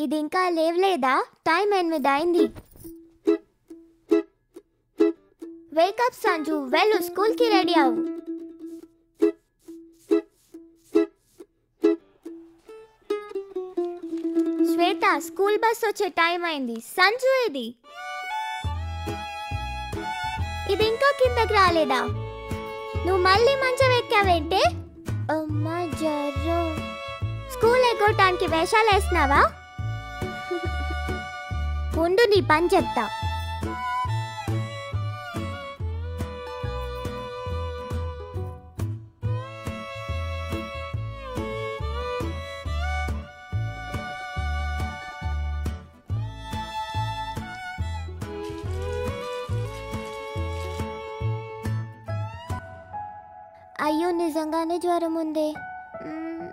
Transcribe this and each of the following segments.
ఇది ఇంకా లేవలేదా టైం ఎనిమిది అయింది వేకప్ సంజు వెళ్ళు స్కూల్కి రెడీ అవ్వు శ్వేత స్కూల్ బస్ వచ్చే టైం అయింది సంజు ఇది ఇది ఇంకా కిందకి రాలేదా నువ్వు మళ్ళీ మంచం ఎక్కావేంటే అమ్మా జ్వరం స్కూల్ ఎగ్గొట్టడానికి వేషాలు వేస్తున్నావా ఉండు నీ పని చెప్తా అయ్యో నిజంగానే జ్వరం ఉంది మ్మ్.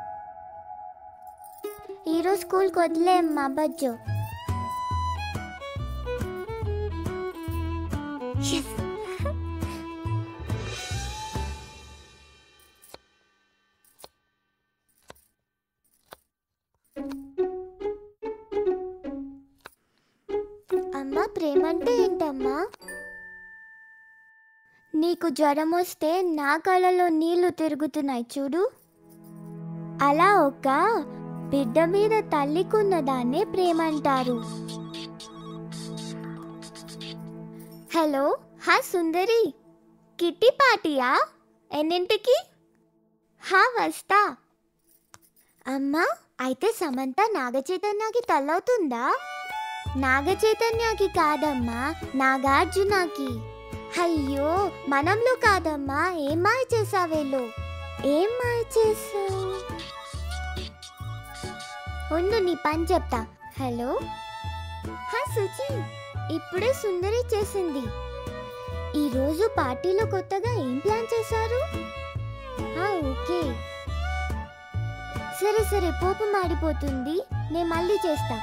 ఈరోజు స్కూల్కి వదిలేమ్మా బజ్జు Yes. అమ్మా ప్రేమ అంటే ఏంటమ్మా నీకు జ్వరం వస్తే నా కళ్ళలో నీళ్లు తిరుగుతున్నాయి చూడు అలా ఒక బిడ్డ మీద తల్లికున్న దాన్నే ప్రేమ అంటారు హలో హా సుందరి కిట్టి పార్టీయా ఎన్నింటికి హా వస్తా అమ్మా అయితే సమంత నాగచైతన్యకి తల్లవుతుందా నాగచైతన్యకి కాదమ్మా నాగార్జునకి అయ్యో మనంలో కాదమ్మా ఏం మాయ చేసావేలో ఏం మాయ చేసావు ఉండు నీ పని చెప్తా హలో హా సుచి ఇప్పుడే సుందరి చేసింది ఈరోజు పార్టీలో కొత్తగా ఏం ప్లాన్ చేశారు ఆ, ఓకే సరే సరే పోపు మాడిపోతుంది నేను మళ్ళీ చేస్తా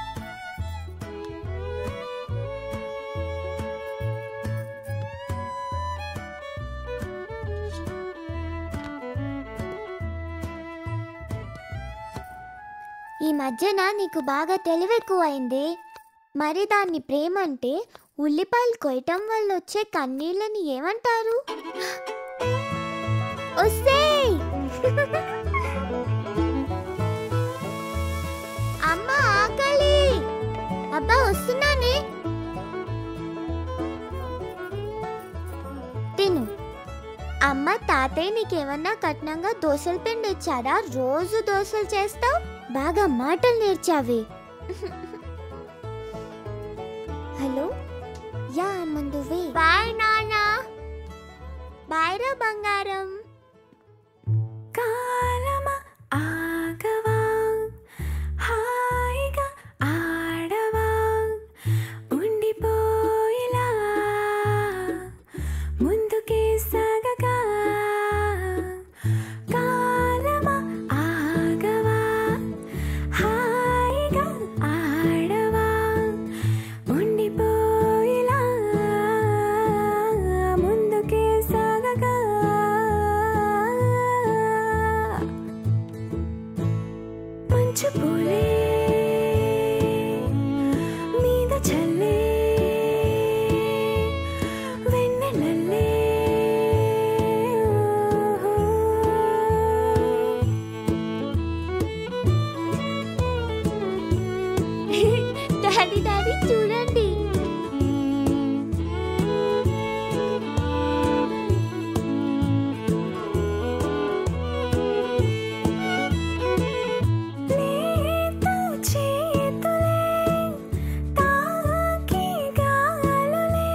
ఈ మధ్యన నీకు బాగా తెలివెక్కువైంది మరి దాన్ని ప్రేమ అంటే ఉల్లిపాయలు కొయ్యటం వల్ల వచ్చే కన్నీళ్ళని ఏమంటారు ఒసేయ్! అమ్మ ఆకలి అబ్బా వస్తున్నానే తిను అమ్మ తాతయ్య నీకేమన్నా కట్నంగా దోశల పిండి ఇచ్చారా రోజు దోశలు చేస్తావు బాగా మాటలు నేర్చావే హలో యా ముందు బాయ్ నానా బాయ్ రా బంగారం కాలమా ఆగవా హాయిగా ఆడవా ఉండిపోయిలా ముందుకే సాగగా కాలమా ఆగవా హాయిగా ఆడవా ఉండిపోయిలా ముందుకే సాగగా మంచు పూలే మీద చల్లే వెన్నెలల్లే డాడీ డాడీ చూడండి లేత చేతులే తాకి గాలులే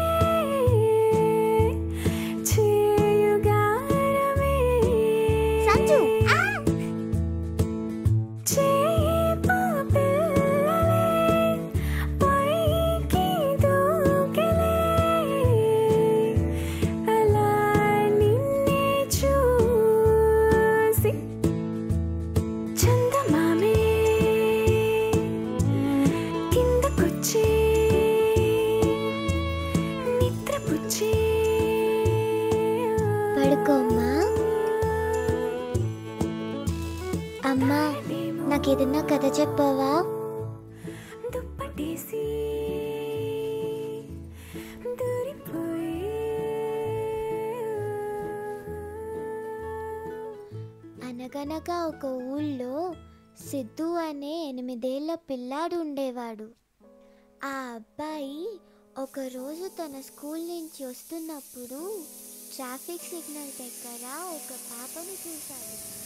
చేయుగారమే సంజు ఆ! చేప పిల్లలే పైకి దూకెలే అలా నిన్నే చూసి చందమామే కిందకొచ్చి నిద్రపుచ్చి పడుకోమ్మా అమ్మా నాకేదన్నా కథ చెప్పావా అనగనగా ఒక ఊళ్ళో సిద్ధు అనే ఎనిమిదేళ్ల పిల్లాడు ఉండేవాడు ఆ అబ్బాయి ఒకరోజు తన స్కూల్ నుంచి వస్తున్నప్పుడు ట్రాఫిక్ సిగ్నల్ దగ్గర ఒక పాపను చూశాడు